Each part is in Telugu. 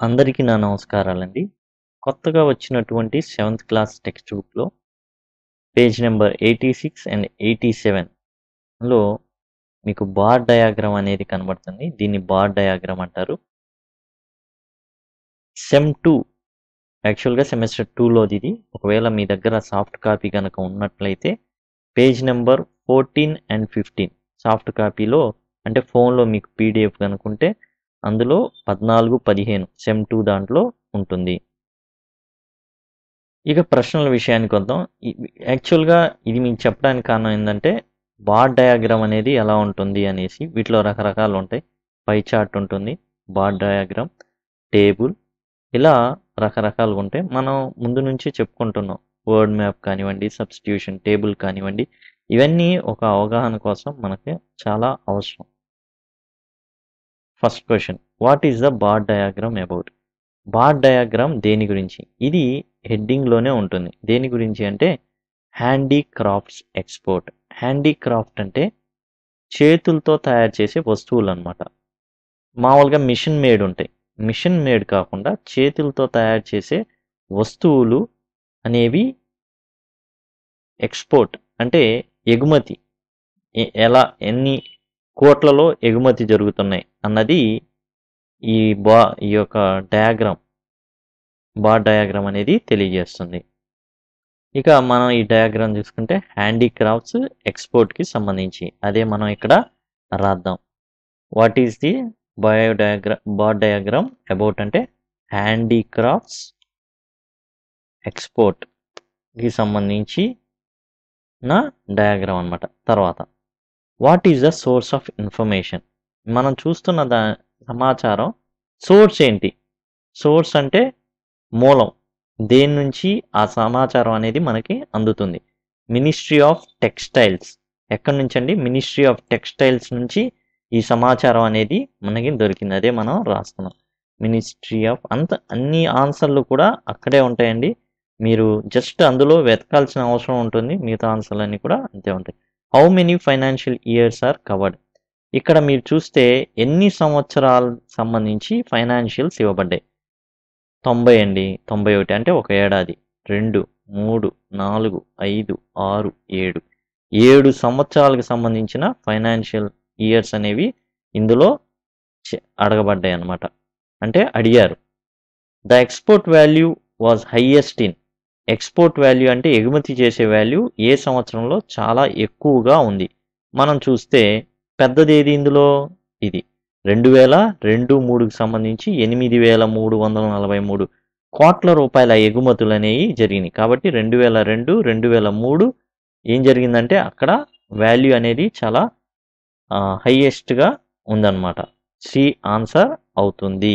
అందరికీ నా నమస్కారాలండి కొత్తగా వచ్చినటువంటి సెవెంత్ క్లాస్ టెక్స్ట్ బుక్లో page number eighty six and eighty సెవెన్లో మీకు బార్ డయాగ్రామ్ అనేది కనబడుతుంది దీన్ని బార్ డయాగ్రామ్ అంటారు సెమ్ టూ యాక్చువల్గా సెమిస్టర్ టూలోది ఇది ఒకవేళ మీ దగ్గర సాఫ్ట్ కాపీ కనుక ఉన్నట్లయితే page number fourteen and fifteen soft కాపీలో అంటే ఫోన్లో మీకు పీడిఎఫ్ కనుకుంటే అందులో పద్నాలుగు పదిహేను సెమ్ టూ దాంట్లో ఉంటుంది ఇక ప్రశ్నల విషయానికి వద్దాం ఈ- యాక్చువల్గా ఇది మీకు చెప్పడానికి కారణం ఏంటంటే బార్ డయాగ్రామ్ అనేది ఎలా ఉంటుంది అనేసి వీటిలో రకరకాలు ఉంటాయి పై చార్ట్ ఉంటుంది బార్ డయాగ్రామ్ టేబుల్ ఇలా రకరకాలుగా ఉంటాయి మనం ముందు నుంచి చెప్పుకుంటున్నాం వర్డ్ మ్యాప్ కానివ్వండి సబ్స్టిట్యూషన్ టేబుల్ కానివ్వండి ఇవన్నీ ఒక అవగాహన కోసం మనకి చాలా అవసరం first question what is the bar diagram about bar diagram దేని గురించి ఇది హెడ్డింగ్లోనే ఉంటుంది దేని గురించి అంటే హ్యాండీక్రాఫ్ట్స్ ఎక్స్పోర్ట్ హ్యాండీక్రాఫ్ట్ అంటే చేతులతో తయారు చేసే వస్తువులు అనమాట మామూలుగా మిషన్ మేడ్ ఉంటాయి మిషన్ మేడ్ కాకుండా చేతులతో తయారు చేసే వస్తువులు అనేవి ఎక్స్పోర్ట్ అంటే ఎగుమతి ఎ- ఎలా ఎన్ని కోట్లలో ఎగుమతి జరుగుతున్నాయి అన్నది ఈ బా ఈ యొక్క డయాగ్రామ్ బార్ డయాగ్రామ్ అనేది తెలియజేస్తుంది ఇక మనం ఈ డయాగ్రామ్ చూసుకుంటే హ్యాండీక్రాఫ్ట్స్ ఎక్స్పోర్ట్కి సంబంధించి అదే మనం ఇక్కడ రాద్దాం what is the bio diagram bar diagram about అంటే హ్యాండీక్రాఫ్ట్స్ ఎక్స్పోర్ట్కి సంబంధించి నా డయాగ్రామ్ అన్నమాట తర్వాత what is the source of information మనం చూస్తున్న దా సమాచారం సోర్స్ ఏంటి సోర్స్ అంటే మూలం దేని నుంచి ఆ సమాచారం అనేది మనకి అందుతుంది మినిస్ట్రీ ఆఫ్ టెక్స్టైల్స్ ఎక్కడి నుంచి అండి మినిస్ట్రీ ఆఫ్ టెక్స్టైల్స్ నుంచి ఈ సమాచారం అనేది మనకి దొరికింది అదే మనం రాస్తున్నాం మినిస్ట్రీ ఆఫ్ అంత అన్ని ఆన్సర్లు కూడా అక్కడే ఉంటాయండి మీరు జస్ట్ అందులో వెతకాల్సిన అవసరం ఉంటుంది మిగతా ఆన్సర్లు అన్నీ కూడా అంతే ఉంటాయి how many financial years are covered ఇక్కడ మీరు చూస్తే ఎన్ని సంవత్సరాలు సంబంధించి ఫైనాన్షియల్స్ ఇవ్వబడ్డాయి తొంభై అండి తొంభై ఒకటి అంటే ఒక ఏడాది రెండు మూడు నాలుగు ఐదు ఆరు ఏడు ఏడు సంవత్సరాలకు సంబంధించిన ఫైనాన్షియల్ ఇయర్స్ అనేవి ఇందులో చె- అడగబడ్డాయి అన్నమాట అంటే అడిగారు the export value was highest in export value అంటే ఎగుమతి చేసే వాల్యూ ఏ సంవత్సరంలో చాలా ఎక్కువగా ఉంది మనం చూస్తే పెద్దది ఏది ఇందులో ఇది రెండు వేల రెండు మూడుకి సంబంధించి ఎనిమిది వేల మూడు వందల నలభై మూడు కోట్ల రూపాయల ఎగుమతులు అనేవి జరిగినాయి కాబట్టి రెండు వేల రెండు రెండు వేల మూడు ఏం జరిగిందంటే అక్కడ వాల్యూ అనేది చాలా హైయెస్ట్గా ఉందన్నమాట సి ఆన్సర్ అవుతుంది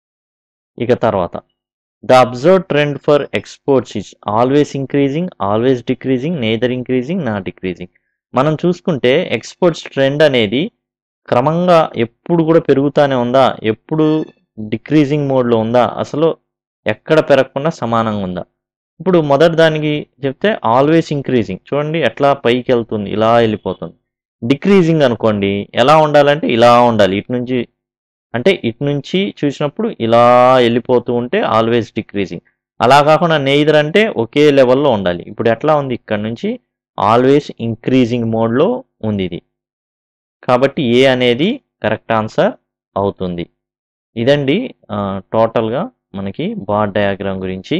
ఇక తర్వాత the observe trend for exports is always increasing always decreasing neither increasing not decreasing మనం చూసుకుంటే ఎక్స్పోర్ట్స్ ట్రెండ్ అనేది క్రమంగా ఎప్పుడు కూడా పెరుగుతూనే ఉందా ఎప్పుడు డిక్రీజింగ్ మోడ్లో ఉందా అసలు ఎక్కడ పెరగకుండా సమానంగా ఉందా ఇప్పుడు మొదటి దానికి చెప్తే ఆల్వేస్ ఇంక్రీజింగ్ చూడండి ఎట్లా పైకి వెళ్తుంది ఇలా వెళ్ళిపోతుంది డిక్రీజింగ్ అనుకోండి ఎలా ఉండాలంటే ఇలా ఉండాలి ఇటు నుంచి అంటే ఇటు నుంచి చూసినప్పుడు ఇలా వెళ్ళిపోతూ ఉంటే ఆల్వేస్ డిక్రీజింగ్ అలా కాకుండా నెయిదర్ అంటే ఒకే లెవెల్లో ఉండాలి ఇప్పుడు ఎట్లా ఉంది ఇక్కడ నుంచి ఆల్వేస్ ఇంక్రీజింగ్ మోడ్లో ఉంది ఇది కాబట్టి ఏ అనేది కరెక్ట్ ఆన్సర్ అవుతుంది ఇదండి ఆ, టోటల్గా మనకి బార్ డయాగ్రామ్ గురించి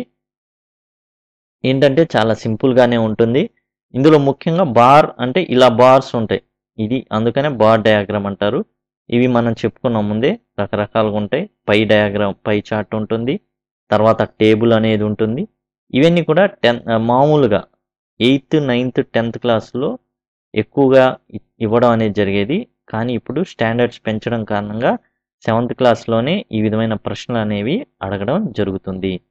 ఏంటంటే చాలా సింపుల్గానే ఉంటుంది ఇందులో ముఖ్యంగా బార్ అంటే ఇలా బార్స్ ఉంటాయి ఇది అందుకనే బార్ డయాగ్రామ్ అంటారు ఇవి మనం చెప్పుకున్నాం ముందే రకరకాలుగా ఉంటాయి పై డయాగ్రామ్ పై చార్ట్ ఉంటుంది తర్వాత టేబుల్ అనేది ఉంటుంది ఇవన్నీ కూడా టెన్ మామూలుగా ఎయిత్ నైన్త్ టెన్త్ క్లాస్లో ఎక్కువగా ఇ- ఇవ్వడం అనేది జరిగేది కానీ ఇప్పుడు స్టాండర్డ్స్ పెంచడం కారణంగా సెవెంత్ క్లాస్లోనే ఈ విధమైన ప్రశ్నలు అనేవి అడగడం జరుగుతుంది